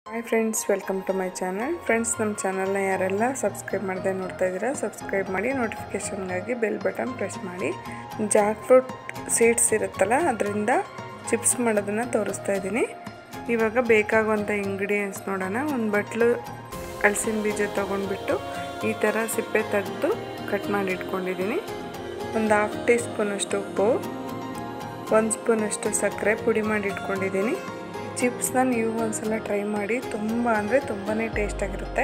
hi friends welcome to my channel friends ನಮ್ಮ ಚಾನಲ್ನ ಯಾರೆಲ್ಲ ಸಬ್ಸ್ಕ್ರೈಬ್ ಮಾಡದೆ ನೋಡ್ತಾ ಇದ್ದೀರಾ ಸಬ್ಸ್ಕ್ರೈಬ್ ಮಾಡಿ ನೋಟಿಫಿಕೇಷನ್ಗಾಗಿ ಬೆಲ್ ಬಟನ್ ಪ್ರೆಸ್ ಮಾಡಿ ಜಾಕ್ ಫ್ರೂಟ್ ಸೀಡ್ಸ್ ಇರುತ್ತಲ್ಲ ಅದರಿಂದ ಚಿಪ್ಸ್ ಮಾಡೋದನ್ನು ತೋರಿಸ್ತಾ ಇದ್ದೀನಿ ಇವಾಗ ಬೇಕಾಗುವಂಥ ಇಂಗ್ರೀಡಿಯೆಂಟ್ಸ್ ನೋಡೋಣ ಒಂದು ಬಟ್ಲು ಹಲಸಿನ ಬೀಜ ತೊಗೊಂಡ್ಬಿಟ್ಟು ಈ ಥರ ಸಿಪ್ಪೆ ತೆಗೆದು ಕಟ್ ಮಾಡಿ ಇಟ್ಕೊಂಡಿದ್ದೀನಿ ಒಂದು ಹಾಫ್ ಟೀ ಸ್ಪೂನಷ್ಟು ಉಪ್ಪು ಒಂದು ಸ್ಪೂನಷ್ಟು ಸಕ್ಕರೆ ಪುಡಿ ಮಾಡಿ ಇಟ್ಕೊಂಡಿದ್ದೀನಿ ಚಿಪ್ಸ್ನ ನೀವು ಒಂದ್ಸಲ ಟ್ರೈ ಮಾಡಿ ತುಂಬ ಅಂದರೆ ತುಂಬಾ ಟೇಸ್ಟಾಗಿರುತ್ತೆ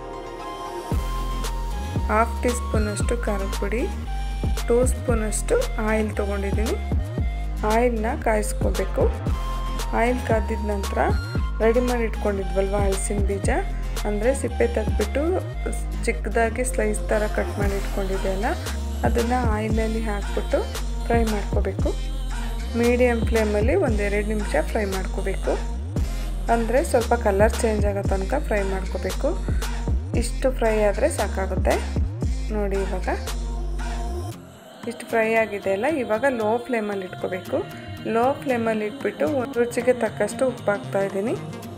ಹಾಫ್ ಟೀ ಸ್ಪೂನಷ್ಟು ಖಾರದ ಪುಡಿ ಟೂ ಸ್ಪೂನಷ್ಟು ಆಯಿಲ್ ತೊಗೊಂಡಿದ್ದೀನಿ ಆಯಿಲ್ನ ಕಾಯಿಸ್ಕೋಬೇಕು ಆಯಿಲ್ ಕಾದಿದ ನಂತರ ರೆಡಿ ಮಾಡಿ ಇಟ್ಕೊಂಡಿದ್ವಲ್ವ ಹಲಸಿನ ಬೀಜ ಅಂದರೆ ಸಿಪ್ಪೆ ತೆಗೆದ್ಬಿಟ್ಟು ಚಿಕ್ಕದಾಗಿ ಸ್ಲೈಸ್ ಥರ ಕಟ್ ಮಾಡಿ ಇಟ್ಕೊಂಡಿದೆಯಲ್ಲ ಅದನ್ನು ಆಯಿಲಲ್ಲಿ ಹಾಕ್ಬಿಟ್ಟು ಫ್ರೈ ಮಾಡ್ಕೋಬೇಕು ಮೀಡಿಯಮ್ ಫ್ಲೇಮಲ್ಲಿ ಒಂದೆರಡು ನಿಮಿಷ ಫ್ರೈ ಮಾಡ್ಕೋಬೇಕು ಅಂದರೆ ಸ್ವಲ್ಪ ಕಲರ್ ಚೇಂಜ್ ಆಗೋ ತನಕ ಫ್ರೈ ಮಾಡ್ಕೋಬೇಕು ಇಷ್ಟು ಫ್ರೈ ಆದರೆ ಸಾಕಾಗುತ್ತೆ ನೋಡಿ ಇವಾಗ ಇಷ್ಟು ಫ್ರೈ ಆಗಿದೆ ಅಲ್ಲ ಇವಾಗ ಲೋ ಫ್ಲೇಮಲ್ಲಿ ಇಟ್ಕೋಬೇಕು ಲೋ ಫ್ಲೇಮಲ್ಲಿ ಇಟ್ಬಿಟ್ಟು ರುಚಿಗೆ ತಕ್ಕಷ್ಟು ಉಪ್ಪು ಹಾಕ್ತಾ ಇದ್ದೀನಿ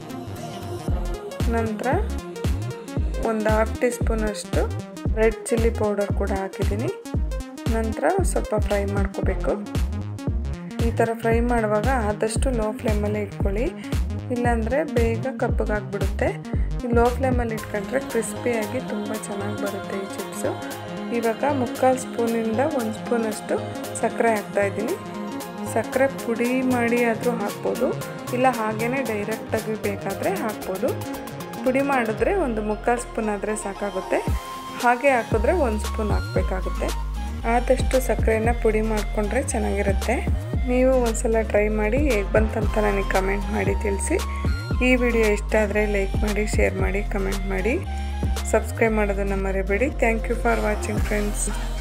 ನಂತರ ಒಂದು ಹಾಫ್ ಟೀ ಸ್ಪೂನಷ್ಟು ರೆಡ್ ಚಿಲ್ಲಿ ಪೌಡರ್ ಕೂಡ ಹಾಕಿದ್ದೀನಿ ನಂತರ ಸ್ವಲ್ಪ ಫ್ರೈ ಮಾಡ್ಕೋಬೇಕು ಈ ಥರ ಫ್ರೈ ಮಾಡುವಾಗ ಆದಷ್ಟು ಲೋ ಫ್ಲೇಮಲ್ಲೇ ಇಟ್ಕೊಳ್ಳಿ ಇಲ್ಲಾಂದರೆ ಬೇಗ ಕಪ್ಪಗಾಗ್ಬಿಡುತ್ತೆ ಈ ಲೋ ಫ್ಲೇಮಲ್ಲಿ ಇಟ್ಕೊಂಡ್ರೆ ಕ್ರಿಸ್ಪಿಯಾಗಿ ತುಂಬ ಚೆನ್ನಾಗಿ ಬರುತ್ತೆ ಈ ಚಿಪ್ಸು ಇವಾಗ ಮುಕ್ಕಾಲು ಸ್ಪೂನಿಂದ ಒಂದು ಸ್ಪೂನಷ್ಟು ಸಕ್ಕರೆ ಹಾಕ್ತಾಯಿದ್ದೀನಿ ಸಕ್ಕರೆ ಪುಡಿ ಮಾಡಿ ಆದರೂ ಹಾಕ್ಬೋದು ಇಲ್ಲ ಹಾಗೇ ಡೈರೆಕ್ಟಾಗಿ ಬೇಕಾದರೆ ಹಾಕ್ಬೋದು ಪುಡಿ ಮಾಡಿದ್ರೆ ಒಂದು ಮುಕ್ಕಾಲು ಸ್ಪೂನ್ ಆದರೆ ಸಾಕಾಗುತ್ತೆ ಹಾಗೆ ಹಾಕಿದ್ರೆ ಒಂದು ಸ್ಪೂನ್ ಹಾಕಬೇಕಾಗುತ್ತೆ ಆದಷ್ಟು ಸಕ್ಕರೆನ ಪುಡಿ ಮಾಡಿಕೊಂಡ್ರೆ ಚೆನ್ನಾಗಿರುತ್ತೆ ನೀವು ಒಂದ್ಸಲ ಟ್ರೈ ಮಾಡಿ ಹೇಗೆ ಬಂತಂತ ನನಗೆ ಕಮೆಂಟ್ ಮಾಡಿ ತಿಳಿಸಿ ಈ ವಿಡಿಯೋ ಇಷ್ಟ ಆದರೆ ಲೈಕ್ ಮಾಡಿ ಶೇರ್ ಮಾಡಿ ಕಮೆಂಟ್ ಮಾಡಿ ಸಬ್ಸ್ಕ್ರೈಬ್ ಮಾಡೋದನ್ನು ಮರಿಬೇಡಿ thank you for watching friends